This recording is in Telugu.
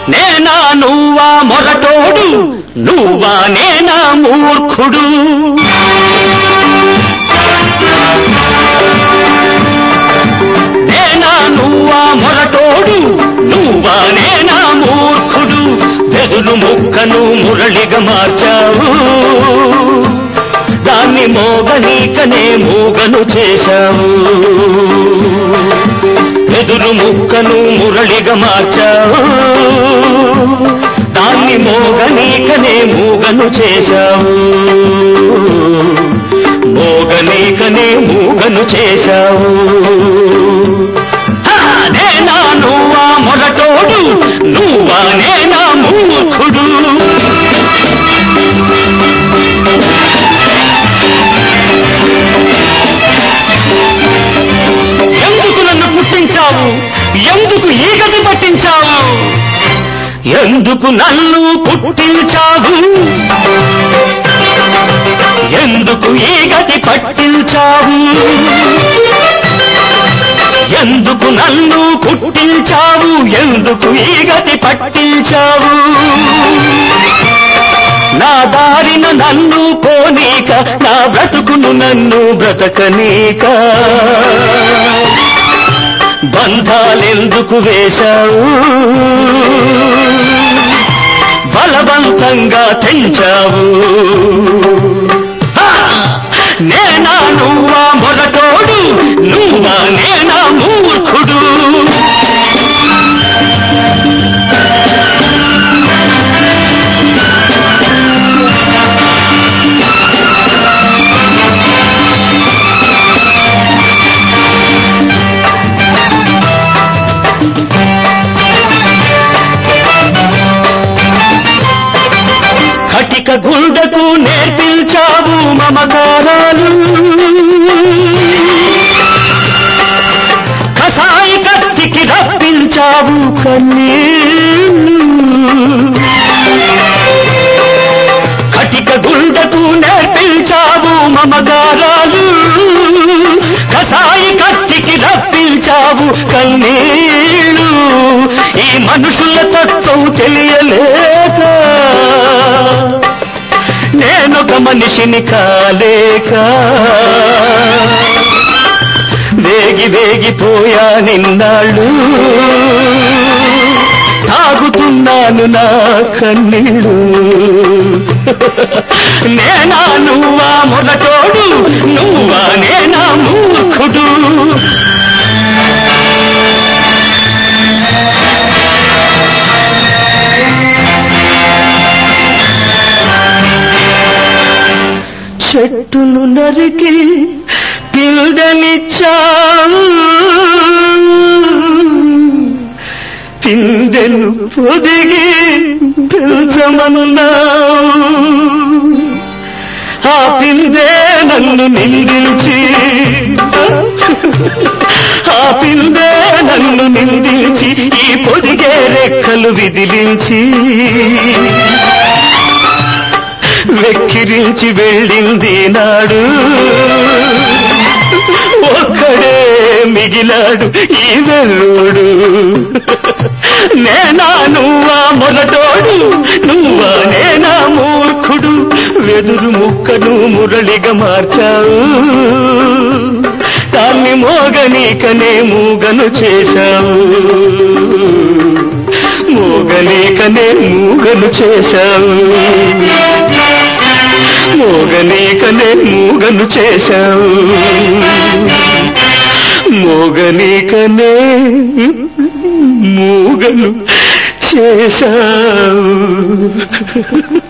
నేనా నువ్వా మొరటోడు నువ్వా నేనా మూర్ఖుడు నేనా నువ్వా మొరటోడు నువ్వా నేనా మూర్ఖుడు వెదులు ముక్కను మురళిగా మార్చావు దాన్ని మోగనీకనే మూగను చేశావు వెదురు ముక్కను మురళిగా మార్చావు దాన్ని మోగనీకనే మూగను చేశావు మోగనీకనే మూగను చేశావు హా, నేనా నువ్వా మొరటోడు నువ్వా నేనా మూర్ఖుడు ఎందుకు నన్ను పుట్టించావు ఎందుకు ఈగటి పట్టించావు ఎందుకు నన్ను పుట్టించావు ఎందుకు ఈగటి పట్టించావు ఎందుకు నన్ను పుట్టించావు ఎందుకు ఈగటి పట్టించావు నా దారిన నన్ను పోనీక నా బ్రతుకును నన్ను బ్రతకనీక బంధాలెందుకు వేశావు బలవంతంగా తెంచావు హా! నేనా నువ్వా మొరటోడు నువ్వా నేనా మూర్ఖుడు కటిక గుండకు నేర్పించావు మమకారాలు కసాయి కత్తికి రప్పించావు కన్నీళ్ళు కటిక గుండకు నేర్పించావు మమకారాలు కసాయి కత్తికి రప్పించావు కన్నీళ్ళు ఈ మనుషుల తత్వం తెలియలేక నేనొక మనిషిని కాలేక వేగి వేగిపోయా నిన్నాళ్ళు తాగుతున్నాను నా కన్నీళ్ళు నేనా నువ్వా మొదటోడు నువ్వా నేనా మూర్ఖుడు చెట్టును నరికి పిందెనిచ్చావు పిందెను పొదిగి పెంచమన్నావు ఆ పిందే నన్ను నిందించి ఆ పిందే నన్ను నిందించి ఈ పొదిగే రెక్కలు విదిలించి వెక్కిరించి వెళ్ళింది నాడు ఒక్కడే మిగిలాడు ఈ వెల్లుడు నేనా నువ్వా మొదటోడు నువ్వా నేనా మూర్ఖుడు వెదురు ముక్కను మురళిగా మార్చావు దాన్ని మోగనీకనే మూగను చేశావు మోగనీకనే మూగను చేశావు మోగనీకనే మూగను చేశావు మోగనీకనే మూగను చేశావు